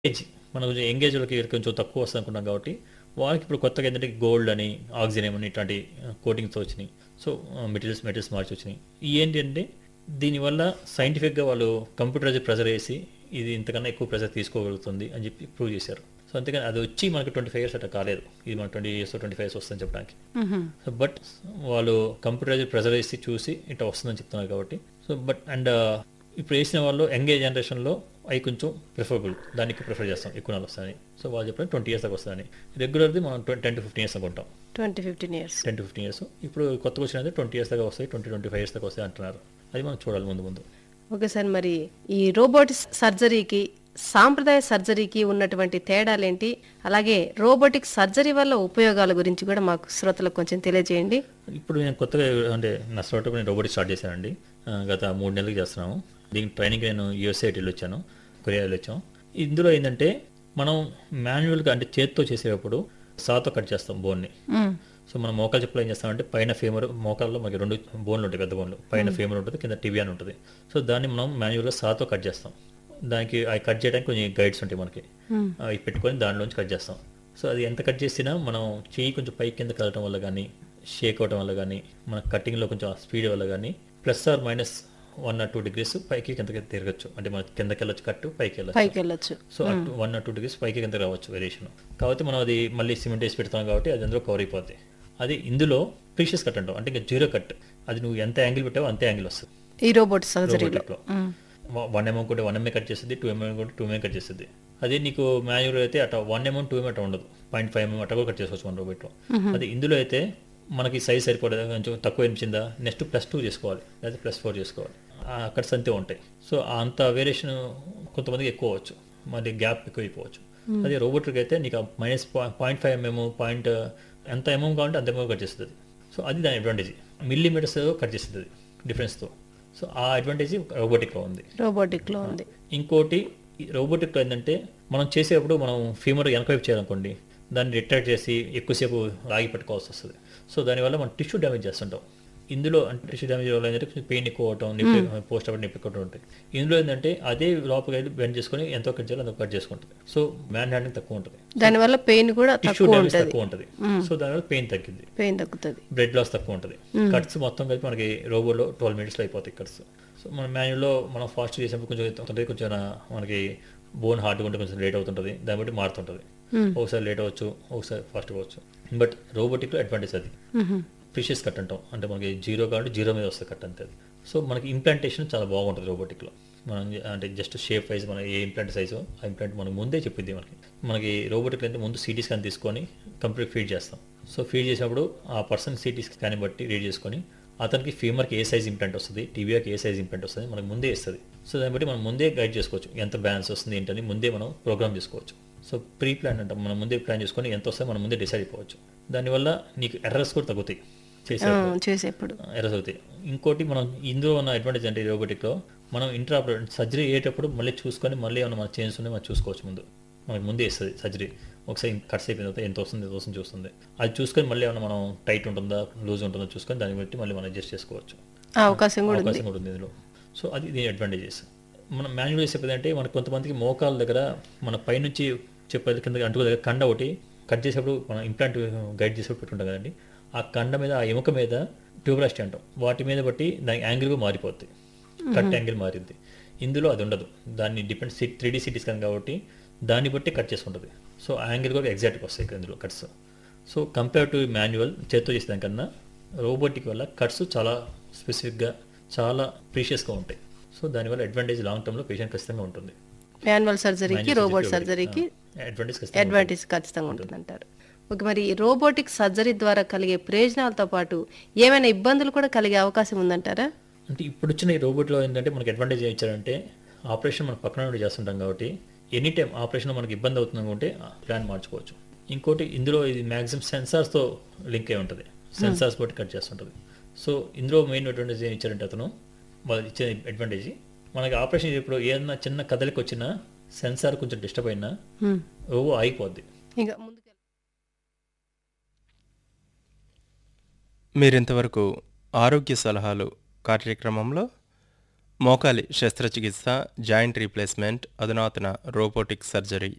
Age మనం కొంచెం engage వాళ్ళకి కొంచెం తక్కువ వస్తుంది అనుకున్నాం కాబట్టి వాళ్ళకి ఇప్పుడు కొత్తగా ఏంటంటే గోల్డ్ అని ఆక్సిజన్ అని ఇట్లాంటి కోటింగ్స్ వచ్చినాయి సో మెటీరియల్స్ మెటీరియల్స్ మార్చి వచ్చినాయి ఈ ఏంటి అంటే దీనివల్ల సైంటిఫిక్గా వాళ్ళు కంప్యూటరైజ్ ప్రెజర్ వేసి ఇది ఇంతకన్నా ఎక్కువ ప్రెజర్ తీసుకోగలుగుతుంది అని చెప్పి ప్రూవ్ చేశారు సో అంతేకాని అది వచ్చి మనకి ట్వంటీ ఫైవ్ ఇయర్స్ అట్లా కాలేదు ఇది మన twenty years twenty five years వస్తుందని చెప్పడానికి సో బట్ వాళ్ళు కంప్యూటరైజ్ ప్రెజర్ వేసి చూసి ఇట్లా వస్తుందని చెప్తున్నారు కాబట్టి సో బట్ అండ్ ఇప్పుడు వేసిన వాళ్ళు యంగ్ జనరేషన్లో అవి కొంచెం ప్రిఫరబుల్ దానికి ప్రిఫర్ చేస్తాం ఎక్కువ నాలు వస్తాయని సో వాళ్ళు చెప్పిన ట్వంటీ ఇయర్స్ దాకా వస్తుందని రెగ్యులర్ది మనం టెన్ టు ఫిఫ్టీన్ ఇయర్స్ అనుకుంటాం twenty fifteen years ten to fifteen years ఇప్పుడు కొత్తగా వచ్చినది ట్వంటీ ఇయర్స్ దాకా వస్తాయి ట్వంటీ ట్వంటీ ఫైవ్ ఇయర్స్ దాకా వస్తాయి అంటున్నారు అది మనం చూడాలి ముందు ముందు ఓకే సార్ మరి ఈ రోబోటిక్ సర్జరీకి సాంప్రదాయ సర్జరీకి ఉన్నటువంటి తేడాలేంటి అలాగే రోబోటిక్ సర్జరీ వల్ల ఉపయోగాల గురించి కూడా మాకు శ్రోతలకు కొంచెం తెలియజేయండి ఇప్పుడు నేను కొత్తగా అంటే నా స్టార్ట్అప్ నేను రోబోటిక్ స్టార్ట్ చేశానండి ఆ, గత మూడు నెలలకు చేస్తున్నాము దీనికి ట్రైనింగ్ నేను యూఎస్ఏ వెళ్ళి వచ్చాను కొరియా వెళ్ళి వచ్చాం ఇందులో ఏంటంటే మనం మాన్యువల్గా అంటే చేత్తో చేసేటప్పుడు సాతో కట్ చేస్తాం బోన్ని సో మనం మోకాలు చెప్పులు ఏం చేస్తామంటే పైన ఫేమర్ మోకాల్లో మనకి రెండు బోన్లు ఉంటాయి పెద్ద బోన్లు పైన ఫేమర్ ఉంటుంది కింద టిబియా అని ఉంటుంది సో దాన్ని మనం మాన్యువల్గా సాతో కట్ చేస్తాం దానికి అవి కట్ చేయడానికి కొంచెం గైడ్స్ ఉంటాయి మనకి అవి పెట్టుకొని దానిలోంచి కట్ చేస్తాం సో అది ఎంత కట్ చేసినా మనం చెయ్యి కొంచెం పై కింద కదలటం వల్ల కానీ షేక్ అవటం వల్ల కానీ మన కటింగ్లో కొంచెం స్పీడ్ వల్ల కానీ plus or minus one or two degrees పైకి కిందకి తిరగచ్చు అంటే మన కిందకి వెళ్ళొచ్చు కట్టు పైకి వెళ్ళచ్చు పైకి వెళ్ళొచ్చు సో అటు వన్ ఆర్ టూ డిగ్రీస్ పైకి కింద రావచ్చు వేరియేషన్ కాబట్టి మనం అది మళ్ళీ సిమెంట్ వేసి పెడతాం కాబట్టి అది అందులో కవర్ అయిపోద్ది అది ఇందులో ప్రీషియస్ కట్ అంటాం అంటే ఇంకా జీరో కట్ అది నువ్వు ఎంత యాంగిల్ పెట్టావో అంతే యాంగిల్ వస్తుంది ఈ రోబోట్ సర్జరీలో రోబోటిక్లో వన్ ఎంఎం కూడా వన్ ఎంఏ కట్ చేస్తుంది టూ ఎంఎం కూడా టూ ఎంఎం కట్ చేస్తుంది అదే నీకు మాన్యువల్ అయితే అట్లా వన్ ఎంఎం టూ ఎంఎం అట్లా ఉండదు పాయింట్ ఫైవ్ ఎంఎం అట్లా కూడా కట్ చేసుకోవచ్చు మన రోబోట్లో అది ఇందులో అయితే మనకి సైజ్ సరిపోలేదు కొంచెం తక్కువ అనిపించిందా నెక్స్ట్ ప్లస్ టూ చేసుకోవాలి లేదా ప్లస్ ఫోర్ చేసుకోవాలి ఆ కట్స్ అంతే ఉంటాయి సో అంత వేరియేషన్ కొంతమందికి ఎక్కువ అవ్వచ్చు మరి గ్యాప్ ఎక్కువ అయిపోవచ్చు అదే రోబోట్కి అయితే నీకు minus point five mm point ఎంత ఎంఎం కావాలంటే అంత ఎంఎం కట్ చేస్తుంది సో అది దాని అడ్వాంటేజ్ మిల్లీమీటర్స్ కట్ చేస్తుంది అది డిఫరెన్స్తో సో ఆ అడ్వాంటేజ్ రోబోటిక్లో ఉంది రోబోటిక్ లో ఉంది ఇంకోటి రోబోటిక్లో ఏంటంటే మనం చేసేటప్పుడు మనం ఫీమర్ వెనక వైపు చేయాలనుకోండి దాన్ని రిట్రాక్ట్ చేసి ఎక్కువసేపు లాగి పెట్టుకోవాల్సి వస్తుంది సో దానివల్ల మనం టిష్యూ డ్యామేజ్ చేస్తుంటాం ఇందులో అంటే టిష్యూ డ్యామేజ్ వల్ల ఏంటంటే కొంచెం పెయిన్ ఎక్కువ అవటం నొప్పి పోస్ట్ అవ్వడం నొప్పి ఎక్కువ ఉంటాయి ఇందులో ఏంటంటే అదే లోపలికి వెళ్ళి బెండ్ చేసుకొని ఎంతో కట్ చేయాలి అంత కట్ చేసుకుంటుంది సో మ్యాన్ హ్యాండింగ్ తక్కువ ఉంటుంది దానివల్ల పెయిన్ కూడా టిష్యూ తక్కువ డ్యామేజ్ ఉంటుంది తక్కువ ఉంటుంది సో దానివల్ల పెయిన్ తగ్గింది పెయిన్ తగ్గుతుంది బ్లడ్ లాస్ తక్కువ ఉంటుంది కట్స్ మొత్తం కలిపి మనకి రోబోలో ట్వెల్వ్ మినిట్స్లో అయిపోతాయి కట్స్ సో మన మాన్యువల్లో మనం ఫాస్ట్ చేసినప్పుడు కొంచెం ఉంటుంది కొంచెం మనకి బోన్ హార్డ్గా ఉంటే కొంచెం లేట్ అవుతుంటుంది దాన్ని బట్టి మారుతుంటుంది ఒకసారి లేట్ అవ్వచ్చు ఒకసారి ఫాస్ట్ అవ్వచ్చు బట్ రోబోటిక్లో అడ్వాంటేజ్ అది ప్రిషియస్ కట్ అంటాం అంటే మనకి జీరో కాబట్టి జీరో మీద వస్తుంది కట్ అంతే అది సో మనకి ఇంప్లాంటేషన్ చాలా బాగుంటుంది రోబోటిక్లో మనం అంటే జస్ట్ షేప్ వైజ్ మన ఏ ఇంప్లాంట్ సైజు ఆ ఇంప్లాంట్ మనకు ముందే చెప్పింది మనకి మనకి రోబోటిక్ అయితే ముందు సిటీ స్కాన్ తీసుకొని కంప్యూటర్ ఫీడ్ చేస్తాం సో ఫీడ్ చేసినప్పుడు ఆ పర్సన్ సిటీ స్కాన్ బట్టి రీడ్ చేసుకొని అతనికి ఫీమర్కి ఏ సైజ్ ఇంప్లాంట్ వస్తుంది టీవీఆర్కి ఏ సైజ్ ఇంప్లాంట్ వస్తుంది మనకు ముందే ఇస్తుంది సో దాన్ని బట్టి మనం ముందే గైడ్ చేసుకోవచ్చు ఎంత బ్యాలెన్స్ వస్తుంది ఏంటని ముందే మనం ప్రోగ్రామ్ చేసుకోవచ్చు సో ప్రీ ప్లాన్ అంటాం మనం ముందే ప్లాన్ చేసుకొని ఎంత వస్తే మనం ముందే డిసైడ్ అయిపోవచ్చు దానివల్ల నీకు ఎర్రర్స్ కూడా తగ్గుతాయి చేసే ఆ, చేసేప్పుడు ఎర్రర్స్ అవుతాయి ఇంకోటి మనం ఇందులో ఉన్న అడ్వాంటేజ్ అంటే రోబోటిక్లో మనం ఇంట్రాపరేట్ సర్జరీ అయ్యేటప్పుడు మళ్ళీ చూసుకొని మళ్ళీ ఏమైనా మన చేంజ్ ఉన్నాయి మనం చూసుకోవచ్చు ముందు మనకి ముందే ఇస్తుంది సర్జరీ ఒకసారి కట్స్ అయిపోయిన తర్వాత ఎంత వస్తుంది ఎంత వస్తుంది చూస్తుంది అది చూసుకొని మళ్ళీ ఏమైనా మనం టైట్ ఉంటుందా లూజ్ ఉంటుందా చూసుకొని దాన్ని బట్టి మళ్ళీ మనం అడ్జస్ట్ చేసుకోవచ్చు ఆ అవకాశం కూడా ఉంది అవకాశం కూడా ఉంది ఇందులో సో అది దీని అడ్వాంటేజెస్ మనం మాన్యువల్ చెప్పేది అంటే మనకు కొంతమందికి మోకాల దగ్గర మన పైనుంచి చెప్పేది కింద అంటుకో దగ్గర కండ ఒకటి కట్ చేసేప్పుడు మనం ఇంప్లాంట్ గైడ్ చేసేప్పుడు పెట్టుకుంటాం కదండి ఆ కండ మీద ఆ ఎముక మీద ట్యూబ్లాస్టీ అంటాం వాటి మీద బట్టి దాని యాంగిల్ కూడా మారిపోద్ది కట్ యాంగిల్ మారింది ఇందులో అది ఉండదు దాన్ని depend see three D CT scan కాబట్టి దాన్ని బట్టి కట్ చేసుకుంటుంది సో ఆ యాంగిల్ కూడా ఎగ్జాక్ట్గా వస్తాయి ఇక్కడ ఇందులో cuts so compare to manual చేత్తో చేసేదానికన్నా రోబోటిక్ వల్ల కట్స్ చాలా స్పెసిఫిక్గా చాలా ప్రీషియస్గా ఉంటాయి సో దానివల్ల అడ్వాంటేజ్ లాంగ్ టర్మ్లో పేషెంట్ ఖచ్చితంగా ఉంటుంది మాన్యువల్ సర్జరీకి రోబోట్ సర్జరీకి అడ్వాంటేజ్ ఖచ్చితంగా అడ్వాంటేజ్ ఖచ్చితంగా ఉంటుంది అంటారు ఓకే మరి రోబోటిక్ సర్జరీ ద్వారా కలిగే ప్రయోజనాలతో పాటు ఏమైనా ఇబ్బందులు కూడా కలిగే అవకాశం ఉందంటారా అంటే ఇప్పుడు వచ్చిన ఈ రోబోట్లో ఏంటంటే మనకి అడ్వాంటేజ్ ఏం ఇచ్చారంటే ఆపరేషన్ మనం పక్కన నుండి చేస్తుంటాం కాబట్టి ఎనీ టైం ఆపరేషన్ మనకి ఇబ్బంది అవుతుంది అనుకుంటే ప్లాన్ మార్చుకోవచ్చు ఇంకోటి ఇందులో ఇది మ్యాక్సిమం సెన్సార్స్తో లింక్ అయి ఉంటుంది సెన్సార్స్ బట్టి కట్ చేస్తుంటుంది సో ఇందులో మెయిన్ అడ్వాంటేజ్ ఏం ఇచ్చారంటే అతను వాళ్ళు ఇచ్చే అడ్వాంటేజ్ మనకి ఆపరేషన్ ఇప్పుడు ఏదన్నా చిన్న కదలికి వచ్చినా సెన్సార్ కొంచెం డిస్టర్బ్ అయినా హ్మ్. రోబో ఆగిపోద్ది ఇంకా ముందుకు మీరింతవరకు ఆరోగ్య సలహాలు కార్యక్రమంలో మోకాలి శస్త్రచికిత్స జాయింట్ రీప్లేస్మెంట్ అధునాతన రోబోటిక్ సర్జరీ